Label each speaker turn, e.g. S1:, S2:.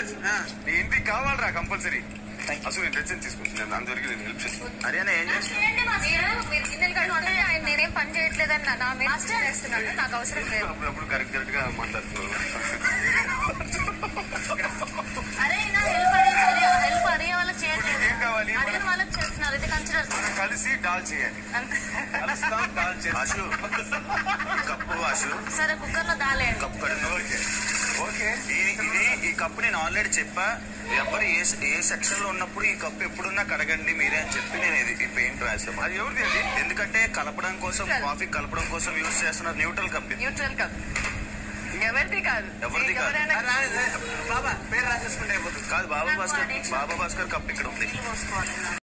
S1: రాజ్ నీ ఇంటికి కావాలరా కంపల్సరీ అసలు నేను తెచ్చి తీసుకొచ్చాను అందరికి నేను హెల్ప్ చేస్తాను
S2: హర్యానా ఏం చేస్తుంది
S3: మీరు మీరు గిన్నెలు కడుగుతుంటే ఆయన నేనేం పని చేయట్లేదని నా- నా మీద చేస్తున్నాను నాకు అవసరం లేదు
S1: అప్పుడప్పుడు కరెక్ట్ కరెక్ట్ గా మాట్లాడుతున్నాను
S3: అరే నా హెల్ప్ అడిగే హెల్ప్ అడిగే వాళ్ళకి చేయట్లేదు
S1: ఏం కావాలి?
S3: అడిగిన వాళ్ళకి చేస్తున్నారు ఇది కన్సిడర్
S1: మనం కలిసి డాల్ చేయాలి కలుస్తాం డాల్ చేస్తాం
S2: ఆశు కప్పు ఆశు
S3: సరే కుక్కర్ లో దాలేయండి
S2: కప్పు కడుగు
S1: ఓకే ఓకే
S2: ఈ- ఇది ఈ కప్పు నేను ఆల్రెడీ చెప్పా ఎవరు ఏ ఏ సెక్షన్ లో ఉన్నప్పుడు ఈ కప్పు ఎప్పుడున్నా కడగండి మీరే అని చెప్పి నేను ఇది ఈ పెయింట్ రాసాను
S1: అది ఎవరిది అది
S2: ఎందుకంటే కలపడం కోసం కాఫీ కలపడం కోసం యూజ్ చేస్తున్న న్యూట్రల్ కప్ ఇది
S3: న్యూట్రల్ కప్ ఎవరిది కాదు
S2: ఎవరిది కాదు.
S3: ఎవరైనా
S2: బాబా పేరు రాసేసుకుంటే అయిపోతుంది కాదు బాబా భాస్కర్ బాబా భాస్కర్ కప్ ఇక్కడ ఉంది
S3: నీళ్ళు పోసుకోవాలి